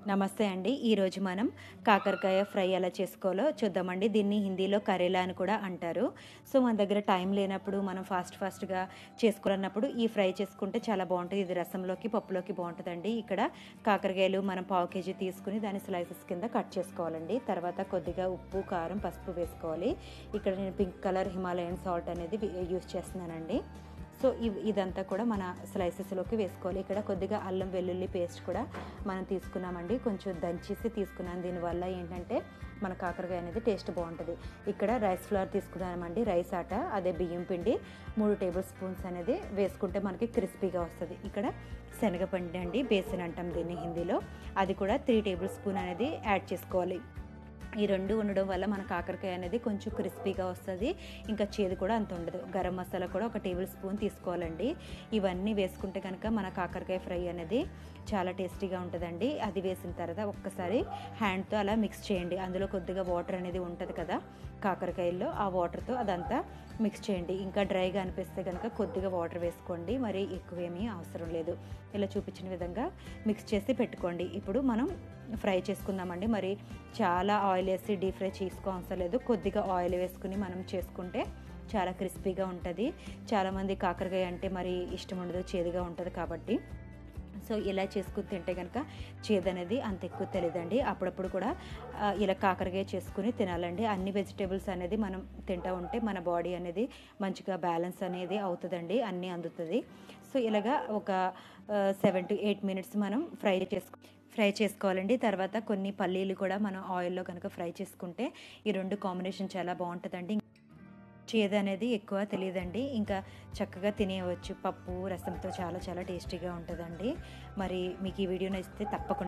నమస్తే అండి ఈరోజు మనం కాకరకాయ ఫ్రై ఎలా చేసుకోవాలో చూద్దామండి దీన్ని హిందీలో కరేలా అని కూడా అంటారు సో మన దగ్గర టైం లేనప్పుడు మనం ఫాస్ట్ ఫాస్ట్గా చేసుకోవాలన్నప్పుడు ఈ ఫ్రై చేసుకుంటే చాలా బాగుంటుంది ఇది రసంలోకి పప్పులోకి బాగుంటుందండి ఇక్కడ కాకరకాయలు మనం పావు కేజీ తీసుకుని దాని స్లైసెస్ కింద కట్ చేసుకోవాలండి తర్వాత కొద్దిగా ఉప్పు కారం పసుపు వేసుకోవాలి ఇక్కడ నేను పింక్ కలర్ హిమాలయన్ సాల్ట్ అనేది యూస్ చేస్తున్నానండి సో ఇవ్- ఇదంతా కూడా మన స్లైసెస్లోకి వేసుకోవాలి ఇక్కడ కొద్దిగా అల్లం వెల్లుల్లి పేస్ట్ కూడా మనం తీసుకున్నామండి కొంచెం దంచేసి తీసుకున్నాం దీనివల్ల ఏంటంటే మన కాకరకాయ అనేది టేస్ట్ బాగుంటుంది ఇక్కడ రైస్ ఫ్లవర్ తీసుకున్నామండి రైస్ ఆట అదే బియ్యం పిండి మూడు టేబుల్ స్పూన్స్ అనేది వేసుకుంటే మనకి క్రిస్పీగా వస్తుంది ఇక్కడ శనగపిండి అండి బేసన్ అంటాం దీన్ని హిందీలో అది కూడా త్రీ టేబుల్ స్పూన్ అనేది యాడ్ చేసుకోవాలి ఈ రెండు ఉండడం వల్ల మన కాకరకాయ అనేది కొంచెం క్రిస్పీగా వస్తుంది ఇంకా చేదు కూడా అంత ఉండదు గరం మసాలా కూడా ఒక టేబుల్ స్పూన్ తీసుకోవాలండి ఇవన్నీ వేసుకుంటే కనుక మన కాకరకాయ ఫ్రై అనేది చాలా టేస్టీగా ఉంటుందండి అది వేసిన తర్వాత ఒక్కసారి హ్యాండ్తో అలా మిక్స్ చేయండి అందులో కొద్దిగా వాటర్ అనేది ఉంటుంది కదా కాకరకాయల్లో ఆ వాటర్తో అదంతా మిక్స్ చేయండి ఇంకా డ్రైగా అనిపిస్తే కనుక కొద్దిగా వాటర్ వేసుకోండి మరి ఎక్కువేమీ అవసరం లేదు ఇలా చూపించిన విధంగా మిక్స్ చేసి పెట్టుకోండి ఇప్పుడు మనం ఫ్రై చేసుకుందామండి మరి చాలా ఆయిల్ వేసి డీప్ ఫ్రై చేసుకోవసరం లేదు కొద్దిగా ఆయిల్ వేసుకుని మనం చేసుకుంటే చాలా క్రిస్పీగా ఉంటుంది చాలామంది కాకరకాయ అంటే మరి ఇష్టం ఉండదు చేదుగా ఉంటుంది కాబట్టి సో ఇలా చేసుకుని తింటే కనుక చేదు అనేది అంత ఎక్కువ తెలియదండి అప్పుడప్పుడు కూడా ఆ, ఇలా కాకరకాయ చేసుకుని తినాలండి అన్ని వెజిటేబుల్స్ అనేది మనం తింటూ ఉంటే మన బాడీ అనేది మంచిగా బ్యాలెన్స్ అనేది అవుతుందండి అన్నీ అందుతుంది సో ఇలాగా ఒక సెవెన్ టు ఎయిట్ మినిట్స్ మనం ఫ్రై చేసుకో ఫ్రై చేసుకోవాలండి తర్వాత కొన్ని పల్లీలు కూడా మనం ఆయిల్లో కనుక ఫ్రై చేసుకుంటే ఈ రెండు కాంబినేషన్ చాలా బాగుంటుందండి చేదు అనేది ఎక్కువ తెలియదండి ఇంకా చక్కగా తినేయవచ్చు పప్పు రసంతో చాలా చాలా టేస్టీగా ఉంటుందండి మరి మీకు ఈ వీడియో నచ్చితే తప్పకుండా